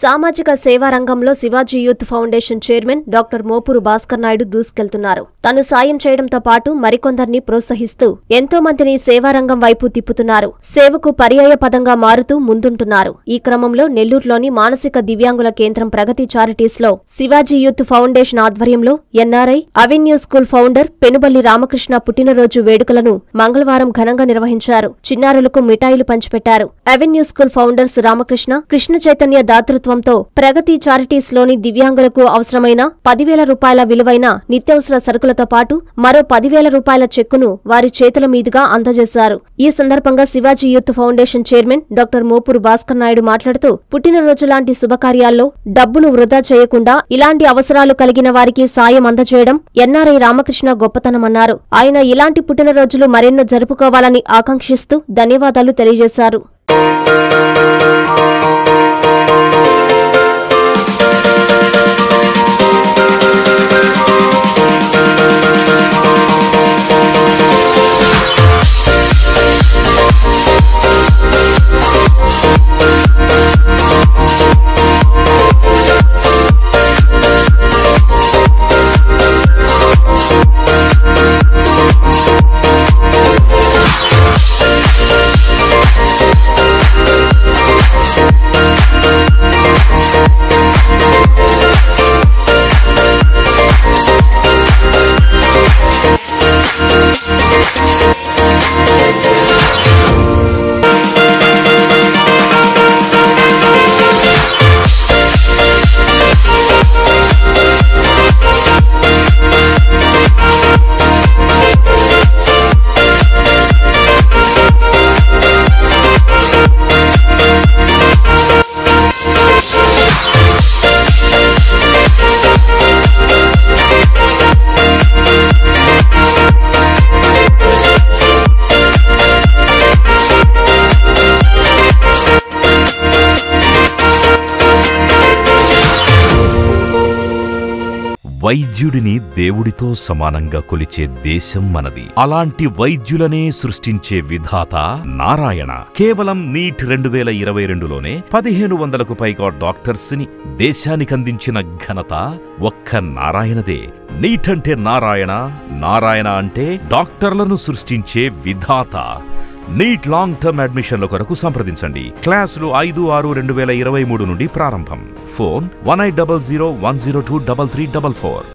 సామాజిక సేవా రంగంలో Shivaji youth foundation chairman doctor Mopuru Bhaskar Naidu దూసుకెళ్తున్నారు తను సాయం చేయడంతో పాటు మరికొందరిని ప్రోత్సహిస్తూ ఎంతో మందిని సేవారంగం వైపు తిప్పుతున్నారు సేవకు పర్యాయ పదంగా మారుతూ ముందుంటున్నారు ఈ క్రమంలో నెల్లూరులోని మానసిక దివ్యాంగుల కేంద్రం ప్రగతి చారిటీస్ లో శివాజీ యూత్ ఫౌండేషన్ ఆధ్వర్యంలో NRI avenue school founder Penuballi Ramakrishna పుట్టినరోజు వేడుకలను మంగళవారం ఘనంగా నిర్వహించారు చిన్నారులకు మిఠాయిలు పంచిపెట్టారు avenue school founders Ramakrishna Krishna Chaitanya దాతృత్వంతో ప్రగతి చారిటీస్ లోని దివ్యాంగులకు అవసరమైన పదివేల రూపాయల విలువైన నిత్యావసర సరుకులతో పాటు మరో పదివేల రూపాయల చెక్కును వారి చేతుల మీదుగా అందజేశారు ఈ సందర్భంగా Shivaji youth foundation chairman doctor Mopuru Bhaskar Naidu మాట్లాడుతూ పుట్టినరోజు లాంటి శుభకార్యాల్లో డబ్బును వృధా చేయకుండా ఇలాంటి అవసరాలు కలిగిన వారికి సాయం అందజేయడం ఎన్ఆర్ఐ రామకృష్ణ గొప్పతనమన్నారు ఆయన ఇలాంటి పుట్టినరోజులు మరెన్నో జరుపుకోవాలని ఆకాంక్షిస్తూ ధన్యవాదాలు తెలియజేశారు వైద్యుడిని దేవుడితో సమానంగా కొలిచే దేశం మనది అలాంటి వైద్యులనే సృష్టించే విధాత నారాయణ కేవలం నీట్ రెండు వేల ఇరవై రెండులోనే పదిహేను వందలకు పైగా డాక్టర్స్ ని దేశానికందించిన ఘనత ఒక్క నారాయణదే నీట్ అంటే నారాయణ నారాయణ అంటే డాక్టర్లను సృష్టించే విధాత నీట్ లాంగ్ టర్మ్ అడ్మిషన్ల కొరకు సంప్రదించండి క్లాసులు ఐదు ఆరు రెండు వేల ఇరవై మూడు నుండి ప్రారంభం phone one eight double zero one zero two double three double four